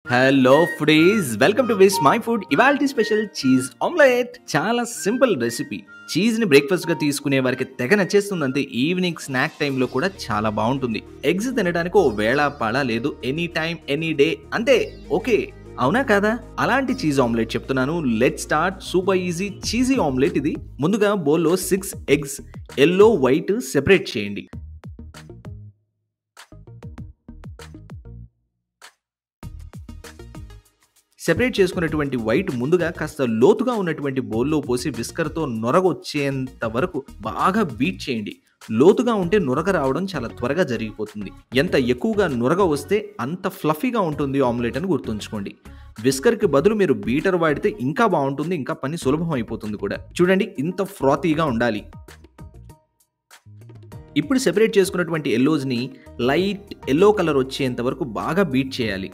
hello foodies welcome to Vismai food ఇవాల్టి special cheese omelette చాలా simple recipe cheese ని breakfast గా తీసుకునే వారికి తెగ నచ్చేస్తుంది అంతే ఈవినింగ్ స్నాక్ టైంలో కూడా చాలా బాగుంటుంది ఎగ్స్ తినడానికి ఓ వేళ పాళ లేదు ఎనీ టైం ఎనీ డే అంతే ఓకే అవునా కాదా అలాంటి చీజ్ ఆమ్లెట్ చెప్తున్నాను let start super easy cheesy omelette ఇది ముందుగా బౌల్లో six eggs yellow white separate చేయండి సెపరేట్ చేసుకున్నటువంటి వైట్ ముందుగా కాస్త లోతుగా ఉన్నటువంటి బౌల్లో పోసి విస్కర్తో నొరగొచ్చేంత వరకు బాగా బీట్ చేయండి లోతుగా ఉంటే నురగ రావడం చాలా త్వరగా జరిగిపోతుంది ఎంత ఎక్కువగా నురగ వస్తే అంత ఫ్లఫీగా ఉంటుంది ఆమ్లెట్ అని గుర్తుంచుకోండి విస్కర్కి బదులు మీరు బీటర్ వాడితే ఇంకా బాగుంటుంది ఇంకా పని సులభం అయిపోతుంది కూడా చూడండి ఇంత ఫ్రాతీగా ఉండాలి ఇప్పుడు సెపరేట్ చేసుకున్నటువంటి ఎల్లోస్ని లైట్ ఎల్లో కలర్ వచ్చేంత వరకు బాగా బీట్ చేయాలి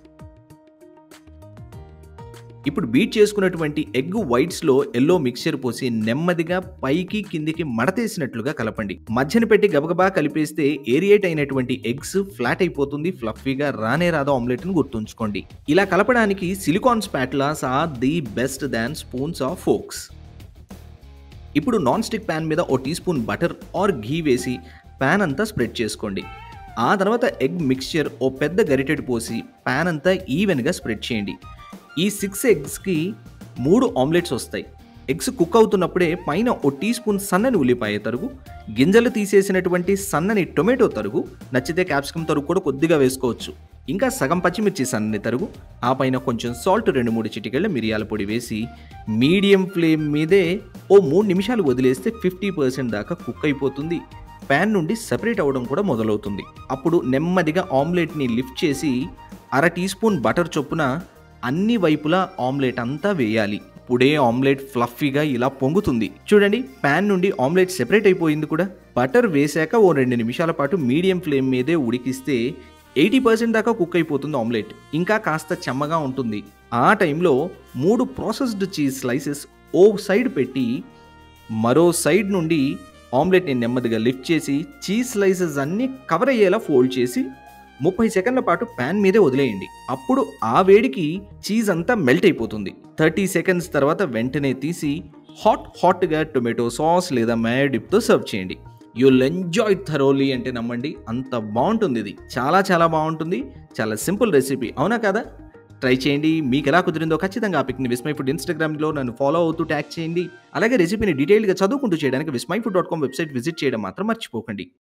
ఇప్పుడు బీట్ చేసుకున్నటువంటి ఎగ్ వైట్స్లో ఎల్లో మిక్చర్ పోసి నెమ్మదిగా పైకి కిందికి మడతేసినట్లుగా కలపండి మధ్యన పెట్టి గబగబా కలిపేస్తే ఏరియేట్ అయినటువంటి ఎగ్స్ ఫ్లాట్ అయిపోతుంది ఫ్లఫీగా రానే రాదో ఆమ్లెట్ను గుర్తుంచుకోండి ఇలా కలపడానికి silicone spatulas are the best than spoons of forks ఇప్పుడు నాన్ స్టిక్ ప్యాన్ మీద ఓ teaspoon butter or ghee వేసి ప్యాన్ అంతా స్ప్రెడ్ చేసుకోండి ఆ తర్వాత ఎగ్ మిక్స్చర్ ఓ పెద్ద గరిటెడు పోసి ప్యాన్ అంతా ఈవెన్గా స్ప్రెడ్ చేయండి ఈ సిక్స్ ఎగ్స్కి మూడు ఆమ్లెట్స్ వస్తాయి ఎగ్స్ కుక్ అవుతున్నప్పుడే పైన ఓ టీ స్పూన్ సన్నని ఉల్లిపాయ తరుగు గింజలు తీసేసినటువంటి సన్నని టొమాటో తరుగు నచ్చితే క్యాప్సికమ్ తరుగు కూడా కొద్దిగా వేసుకోవచ్చు ఇంకా సగం పచ్చిమిర్చి సన్నని తరుగు ఆ పైన కొంచెం సాల్ట్ రెండు మూడు చిటికెళ్ళ మిరియాల పొడి వేసి మీడియం ఫ్లేమ్ మీదే ఓ మూడు నిమిషాలు వదిలేస్తే ఫిఫ్టీ పర్సెంట్ దాకా కుక్ అయిపోతుంది ప్యాన్ నుండి సెపరేట్ అవ్వడం కూడా మొదలవుతుంది అప్పుడు నెమ్మదిగా ఆమ్లెట్ని లిఫ్ట్ చేసి అర టీ స్పూన్ బటర్ చొప్పున అన్ని వైపులా ఆమ్లెట్ అంతా వేయాలి ఇప్పుడే ఆమ్లెట్ ఫ్లఫీగా ఇలా పొంగుతుంది చూడండి ప్యాన్ నుండి ఆమ్లెట్ సెపరేట్ అయిపోయింది కూడా బటర్ వేశాక ఓ రెండు నిమిషాల పాటు మీడియం ఫ్లేమ్ మీదే ఉడికిస్తే ఎయిటీ పర్సెంట్ దాకా కుక్ అయిపోతుంది ఆమ్లెట్ ఇంకా కాస్త చెమ్మగా ఉంటుంది ఆ టైంలో మూడు ప్రాసెస్డ్ చీజ్ స్లైసెస్ ఓ సైడ్ పెట్టి మరో సైడ్ నుండి ఆమ్లెట్ని నెమ్మదిగా లిఫ్ట్ చేసి చీజ్ స్లైసెస్ అన్నీ కవర్ అయ్యేలా ఫోల్డ్ చేసి ముప్పై సెకండ్ల పాటు ప్యాన్ మీదే వదిలేయండి అప్పుడు ఆ వేడికి చీజ్ అంతా మెల్ట్ అయిపోతుంది థర్టీ సెకండ్స్ తర్వాత వెంటనే తీసి హాట్ హాట్గా టొమాటో సాస్ లేదా మ్యాయో డిప్తో సర్వ్ చేయండి యుల్ ఎంజాయ్ థరోలీ అంటే నమ్మండి అంత బాగుంటుంది ఇది చాలా చాలా బాగుంటుంది చాలా సింపుల్ రెసిపీ అవునా కదా ట్రై చేయండి మీకు ఎలా కుదిరిందో ఖచ్చితంగా ఆ పిక్ని విస్మై ఫుడ్ ఇన్స్టాగ్రామ్లో నన్ను ఫాలో అవుతూ ట్యాగ్ చేయండి అలాగే రెసిపీని డీటెయిల్గా చదువుకుంటూ చేయడానికి Vismai food dot com website visit చేయడం మాత్రం మర్చిపోకండి